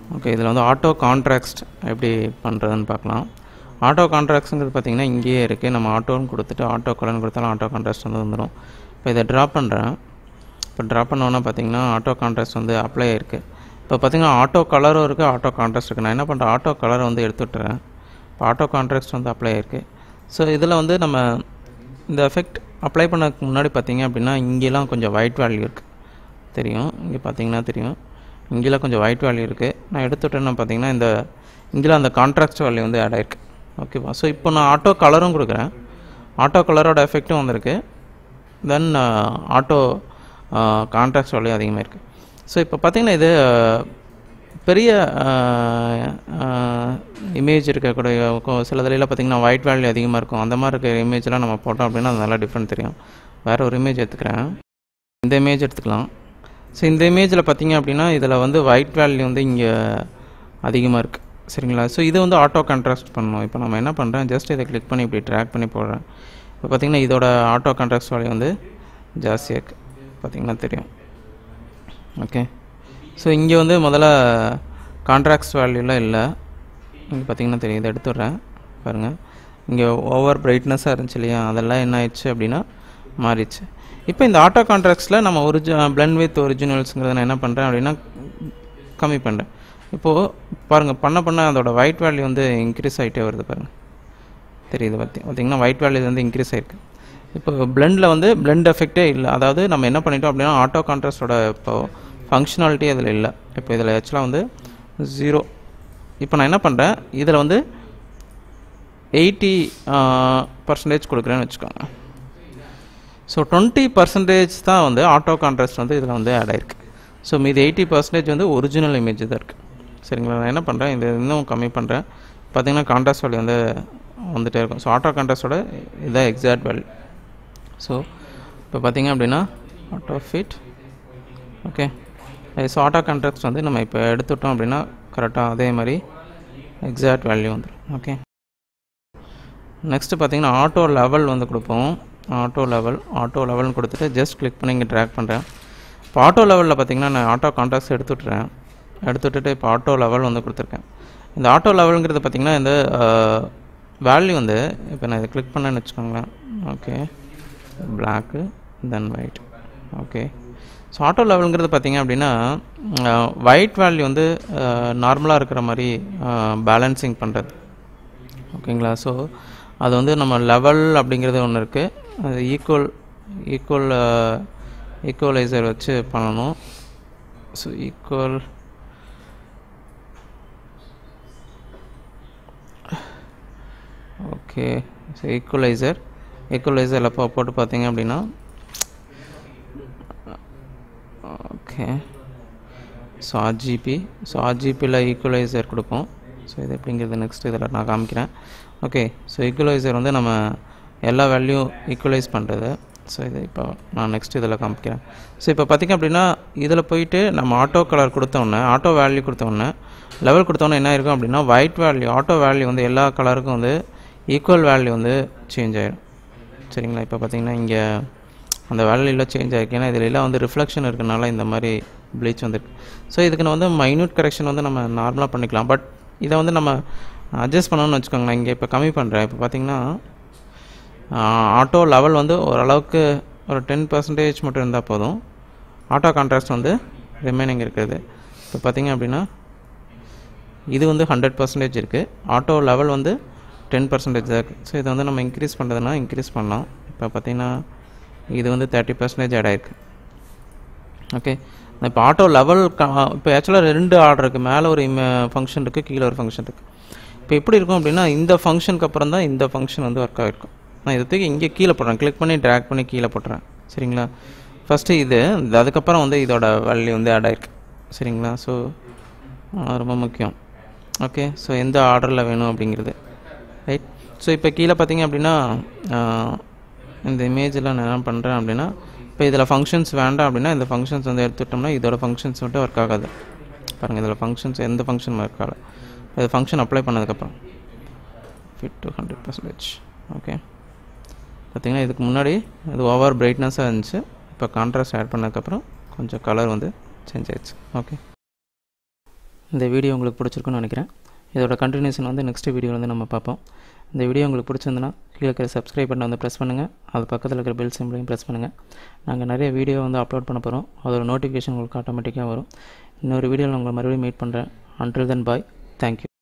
okay இதில் வந்து auto contract எப்படி பண்ணுறதுன்னு பார்க்கலாம் ஆட்டோ கான்ட்ராக்ட்ஸுங்கிறது பார்த்தீங்கன்னா இங்கேயே இருக்குது நம்ம ஆட்டோன்னு கொடுத்துட்டு ஆட்டோ கலர்னு கொடுத்தாலும் ஆட்டோ கான்ட்ராக்ட் வந்து வந்துடும் இப்போ இதை ட்ரா பண்ணுறேன் இப்போ ட்ரா பண்ணோன்னா பார்த்தீங்கன்னா ஆட்டோ கான்ட்ராஸ்ட் வந்து அப்ளை ஆயிருக்கு இப்போ பார்த்தீங்கன்னா ஆட்டோ கலரும் இருக்குது ஆட்டோ கான்ட்ராஸ்ட் இருக்குது நான் என்ன பண்ணுறேன் ஆட்டோ கலரை வந்து எடுத்து விட்டுறேன் இப்போ ஆட்டோ கான்ட்ராஸ்ட் வந்து அப்ளை ஆயிருக்கு ஸோ இதில் வந்து நம்ம இந்த எஃபெக்ட் அப்ளை பண்ணதுக்கு முன்னாடி பார்த்தீங்க அப்படின்னா இங்கெல்லாம் கொஞ்சம் ஒயிட் வேல்யூ இருக்குது தெரியும் இங்கே பார்த்தீங்கன்னா தெரியும் இங்கெல்லாம் கொஞ்சம் ஒயிட் வேல்யூ இருக்குது நான் எடுத்து விட்டேன்னா பார்த்தீங்கன்னா இந்த இங்கெல்லாம் அந்த கான்ட்ராக்ட் வேல்யூ வந்து ஆட் ஆயிருக்கு ஓகேவா ஸோ இப்போ நான் ஆட்டோ கலரும் கொடுக்குறேன் ஆட்டோ கலரோட எஃபெக்ட்டும் வந்திருக்கு தென் ஆட்டோ கான்ட்ராக்ட் வேல்யூ அதிகமாக இருக்குது ஸோ இப்போ பார்த்தீங்கன்னா இது பெரிய இமேஜ் இருக்கக்கூடிய கொ- சில இதில் பார்த்தீங்கன்னா ஒயிட் வேல்யூ அதிகமாக இருக்கும் அந்த மாதிரி இருக்கிற இமேஜ்லாம் நம்ம போட்டோம் அப்படின்னா அது நல்லா டிஃப்ரெண்ட் தெரியும் வேறு ஒரு இமேஜ் எடுத்துக்கிறேன் இந்த இமேஜ் எடுத்துக்கலாம் ஸோ இந்த இமேஜில் பார்த்தீங்க அப்படின்னா இதில் வந்து ஒயிட் வேல்யூ வந்து இங்கே அதிகமாக இருக்குது சரிங்களா ஸோ இது வந்து ஆட்டோ கான்ட்ராஸ்ட் பண்ணணும் இப்போ நம்ம என்ன பண்ணுறேன் ஜஸ்ட் இதை கிளிக் பண்ணி இப்படி ட்ராக் பண்ணி போடுறேன் இப்போ பார்த்தீங்கன்னா இதோட ஆட்டோ கான்ட்ராஸ்ட் வேல்யூ வந்து ஜாஸ்தியாக இருக்குது பார்த்தீங்கன்னா தெரியும் ஓகே ஸோ இங்கே வந்து முதல்ல கான்ட்ராக்ட்ஸ் வேல்யூலாம் இல்லை இங்கே பார்த்தீங்கன்னா தெரியும் இதை எடுத்துடுறேன் பாருங்கள் இங்கே ஓவர் பிரைட்னஸாக இருந்துச்சு இல்லையா அதெல்லாம் என்ன ஆயிடுச்சு அப்படின்னா மாறிடுச்சு இப்போ இந்த ஆட்டோ கான்ட்ராக்ட்ஸில் நம்ம ஒரிஜி blend வித் ஒரிஜினல்ஸுங்கிறத நான் என்ன பண்ணுறேன் அப்படின்னா கம்மி பண்ணுறேன் இப்போது பாருங்கள் பண்ண பண்ண அதோட ஒயிட் வேல்யூ வந்து இன்க்ரீஸ் ஆகிட்டே வருது பாருங்கள் தெரியுது பார்த்தி பார்த்தீங்கன்னா ஒயிட் வேல்யூ வந்து இன்க்ரீஸ் ஆயிருக்கு இப்போ பிளெண்டில் வந்து பிளெண்ட் எஃபெக்டே இல்லை அதாவது நம்ம என்ன பண்ணிட்டோம் அப்படின்னா ஆட்டோ கான்ட்ராஸ்டோட இப்போ ஃபங்க்ஷனாலிட்டி அதில் இல்லை இப்போ இதில் ஆக்சுவலாக வந்து ஜீரோ இப்போ நான் என்ன பண்ணுறேன் இதில் வந்து எயிட்டி பர்சன்டேஜ் கொடுக்குறேன்னு வச்சுக்கோங்க ஸோ டுவெண்ட்டி பர்சன்டேஜ் தான் வந்து ஆட்டோ கான்ட்ராஸ்ட் வந்து இதில் வந்து ஆட் ஆயிருக்கு ஸோ மீது எயிட்டி பர்சன்டேஜ் வந்து ஒரிஜினல் இமேஜ் தான் இருக்குது சரிங்களா நான் என்ன பண்ணுறேன் இது இன்னும் கம்மி பண்ணுறேன் பார்த்தீங்கன்னா கான்ட்ராஸ்ட் வேல்யூ வந்து வந்துட்டே இருக்கும் ஸோ ஆட்டோ கான்ட்ராஸ்டோட இதுதான் எக்ஸாக்ட் வேல்யூ ஸோ இப்போ பார்த்தீங்க அப்படின்னா auto fit okay so auto contracts வந்து நம்ம இப்போ எடுத்துட்டோம் அப்படின்னா கரெக்டாக அதே மாதிரி எக்ஸாக்ட் வேல்யூ வந்துடும் ஓகே நெக்ஸ்ட்டு பார்த்தீங்கன்னா ஆட்டோ லெவல் வந்து கொடுப்போம் ஆட்டோ லெவல் ஆட்டோ லெவல்னு கொடுத்துட்டு ஜஸ்ட் கிளிக் பண்ணி இங்கே ட்ராக் பண்ணுறேன் இப்போ ஆட்டோ லெவலில் பார்த்தீங்கன்னா நான் ஆட்டோ கான்ட்ராக்ட்ஸ் எடுத்துட்டுறேன் எடுத்துவிட்டுட்டு இப்போ ஆட்டோ லெவல் வந்து கொடுத்துருக்கேன் இந்த ஆட்டோ லெவலுங்கிறது பார்த்தீங்கன்னா இந்த வேல்யூ வந்து இப்போ நான் இதை கிளிக் பண்ணேன்னு வச்சுக்கோங்களேன் okay black then white okay so auto லெவலுங்கிறது பார்த்தீங்க அப்படின்னா ஒயிட் வேல்யூ வந்து நார்மலாக இருக்கிற மாதிரி பேலன்சிங் பண்ணுறது ஓகேங்களா ஸோ அது வந்து நம்ம லெவல் அப்படிங்கிறது ஒன்று இருக்குது அது ஈக்குவல் ஈக்குவல் ஈக்குவலைசர் வச்சு பண்ணணும் so equal okay so equaliser ஈக்குவலைசரில் இப்போ போட்டு பார்த்தீங்க அப்படின்னா ஓகே ஸோ ஆர்ஜிபி ஸோ ஆர்ஜிபியில் ஈக்குவலைசர் கொடுப்போம் ஸோ இது எப்படிங்கிறது நெக்ஸ்ட் இதில் நான் காமிக்கிறேன் ஓகே ஸோ ஈக்குவலைசர் வந்து நம்ம எல்லா வேல்யூ ஈக்குவலைஸ் பண்ணுறது ஸோ இது இப்போ நான் நெக்ஸ்ட் இதில் காமிக்கிறேன் ஸோ இப்போ பார்த்திங்க அப்படின்னா இதில் போயிட்டு நம்ம ஆட்டோ கலர் கொடுத்தோன்னே ஆட்டோ வேல்யூ கொடுத்தோன்னே லெவல் கொடுத்தோன்னே என்ன இருக்கும் அப்படின்னா ஒயிட் வேல்யூ ஆட்டோ வேல்யூ வந்து எல்லா கலருக்கும் வந்து ஈக்குவல் வேல்யூ வந்து சேஞ்ச் ஆகிடும் சரிங்களா இப்போ பார்த்தீங்கன்னா இங்கே அந்த வேல்யூல சேஞ்ச் ஆகிருக்கு ஏன்னா இதில் எல்லாம் வந்து ரிஃப்ளெக்ஷன் இருக்கனால இந்த மாதிரி ப்ளீச் வந்துருக்கு ஸோ இதுக்கு நான் வந்து மைன்யூட் கரெக்ஷன் வந்து நம்ம நார்மலாக பண்ணிக்கலாம் பட் இதை வந்து நம்ம அட்ஜஸ்ட் பண்ணணும்னு வச்சுக்கோங்களேன் இங்கே இப்போ கம்மி பண்ணுறேன் இப்போ பார்த்தீங்கன்னா ஆட்டோ லெவல் வந்து ஓரளவுக்கு ஒரு டென் பர்சன்டேஜ் மட்டும் இருந்தால் போதும் ஆட்டோ கான்ட்ராஸ்ட் வந்து ரிமைனிங் இருக்குது இப்போ பார்த்தீங்க அப்படின்னா இது வந்து ஹண்ட்ரட் பர்சன்டேஜ் இருக்குது ஆட்டோ லெவல் வந்து டென் பர்சன்டேஜ் தான் இருக்குது ஸோ இதை வந்து நம்ம இன்க்ரீஸ் பண்ணுறதுனா இன்க்ரீஸ் பண்ணலாம் இப்போ பார்த்தீங்கன்னா இது வந்து தேர்ட்டி பர்சன்டேஜ் ஆட் ஆயிருக்கு ஓகே இப்போ ஆட்டோ லெவல் இப்போ ஆக்சுவலாக ரெண்டு ஆர்டர் இருக்குது மேலே ஒரு ஃபங்க்ஷன் இருக்குது கீழே ஒரு ஃபங்க்ஷன் இருக்குது இப்போ எப்படி இருக்கும் அப்படின்னா இந்த ஃபங்க்ஷனுக்கு அப்புறம் தான் இந்த ஃபங்க்ஷன் வந்து ஒர்க் ஆகிருக்கும் நான் இதை தூக்கி இங்கே கீழே போடுறேன் கிளிக் பண்ணி ட்ராக் பண்ணி கீழே போட்டுறேன் சரிங்களா ஃபஸ்ட்டு இது இந்த அதுக்கப்புறம் வந்து இதோட வேல்யூ வந்து ஆட் ஆயிருக்கு சரிங்களா ஸோ ரொம்ப முக்கியம் ஓகே ஸோ எந்த ஆர்டரில் வேணும் அப்படிங்கிறது ரைட் ஸோ இப்போ கீழே பார்த்தீங்க அப்படின்னா ஆஹ், இந்த இமேஜில் நான் என்ன பண்ணுறேன் அப்படின்னா இப்போ இதில் ஃபங்க்ஷன்ஸ் வேண்டாம் அப்படின்னா இந்த ஃபங்க்ஷன்ஸ் வந்து எடுத்துட்டோம்னா இதோட ஃபங்க்ஷன்ஸ் மட்டும் ஒர்க் ஆகாது பாருங்கள் இதில் ஃபங்க்ஷன்ஸ் எந்த ஃபங்க்ஷன் ஒர்க் ஆகல இது ஃபங்க்ஷன் அப்ளை பண்ணதுக்கப்புறம் fit to hundred percentage okay பார்த்தீங்கன்னா இதுக்கு முன்னாடி அது ஓவர் பிரைட்னஸாக இருந்துச்சு இப்போ கான்ட்ராஸ்ட் ஆட் பண்ணதுக்கப்புறம் கொஞ்சம் கலர் வந்து சேஞ்ச் ஆயிடுச்சு ஓகே இந்த வீடியோ உங்களுக்கு பிடிச்சிருக்குன்னு நினைக்கிறேன் இதோட கண்டினியூஷன் வந்து நெக்ஸ்ட் வீடியோ வந்து நம்ம பார்ப்போம் இந்த வீடியோ உங்களுக்கு பிடிச்சிருந்துன்னா கீழே இருக்கிற சப்ஸ்கிரைப் பட்டனை வந்து ப்ரெஸ் பண்ணுங்கள் அது பக்கத்தில் இருக்கிற பெல் சிம்பிளையும் ப்ரெஸ் பண்ணுங்கள் நாங்கள் நிறைய வீடியோ வந்து அப்லோட் பண்ண போகிறோம் அதோட நோட்டிஃபிகேஷன் உங்களுக்கு ஆட்டோமேட்டிக்காக வரும் இன்னொரு வீடியோவில் உங்களை மறுபடியும் மீட் பண்ணுறேன் அன்டில் தென் பாய் தேங்க்யூ